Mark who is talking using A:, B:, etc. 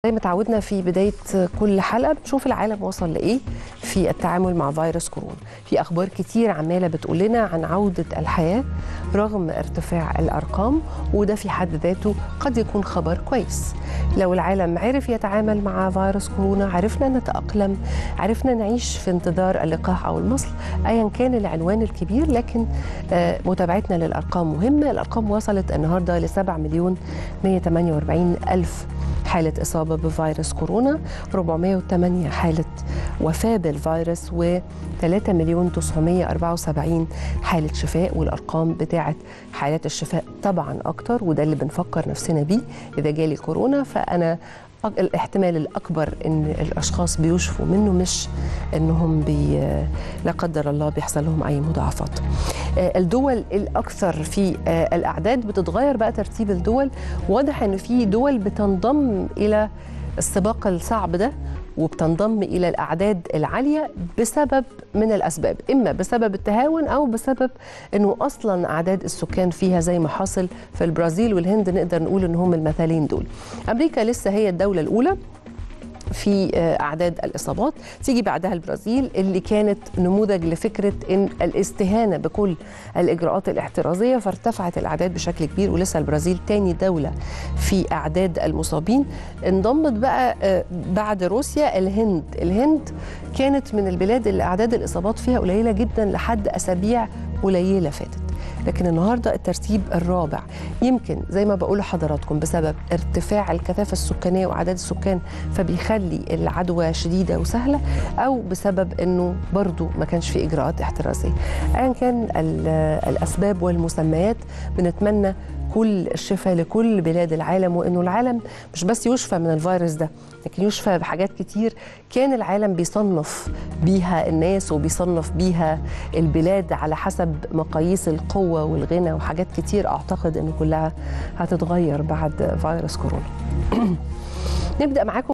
A: زي ما تعودنا في بداية كل حلقة بنشوف العالم وصل لإيه في التعامل مع فيروس كورونا في أخبار كتير عمالة بتقول لنا عن عودة الحياة رغم ارتفاع الأرقام وده في حد ذاته قد يكون خبر كويس لو العالم عرف يتعامل مع فيروس كورونا عرفنا نتأقلم عرفنا نعيش في انتظار اللقاح أو المصل أيا كان العنوان الكبير لكن آه، متابعتنا للأرقام مهمة الأرقام وصلت النهاردة ل 7 مليون 148 ألف حالة إصابة بفيروس كورونا 408 حالة وفاة بالفيروس و 3 مليون 974 حالة شفاء والأرقام بتاعة حالات الشفاء طبعا أكتر وده اللي بنفكر نفسنا بيه إذا جالي كورونا فأنا أك- الاحتمال الأكبر إن الأشخاص بيشفوا منه مش إنهم بي لا قدر الله بيحصل لهم أي مضاعفات آه، الدول الأكثر في آه، الأعداد بتتغير بقى ترتيب الدول واضح إن في دول بتنضم إلى السباق الصعب ده وبتنضم إلى الأعداد العالية بسبب من الأسباب إما بسبب التهاون أو بسبب أنه أصلا أعداد السكان فيها زي ما حصل في البرازيل والهند نقدر نقول أن هم المثالين دول أمريكا لسه هي الدولة الأولى في آه، اعداد الاصابات تيجي بعدها البرازيل اللي كانت نموذج لفكره ان الاستهانه بكل الاجراءات الاحترازيه فارتفعت الاعداد بشكل كبير ولسه البرازيل تاني دوله في اعداد المصابين انضمت بقى آه، بعد روسيا الهند الهند كانت من البلاد اللي اعداد الاصابات فيها قليله جدا لحد اسابيع قليله فاتت لكن النهارده الترتيب الرابع يمكن زي ما بقول لحضراتكم بسبب ارتفاع الكثافه السكانيه واعداد السكان فبيخلي العدوى شديده وسهله او بسبب انه برضو ما كانش في اجراءات احترازيه ايا كان ال- الاسباب والمسميات بنتمنى كل الشفاء لكل بلاد العالم وانه العالم مش بس يشفى من الفيروس ده لكن يشفى بحاجات كتير كان العالم بيصنف بيها الناس وبيصنف بيها البلاد على حسب مقاييس القوة والغنى وحاجات كتير أعتقد أن كلها هتتغير بعد فيروس كورونا نبدأ معاكم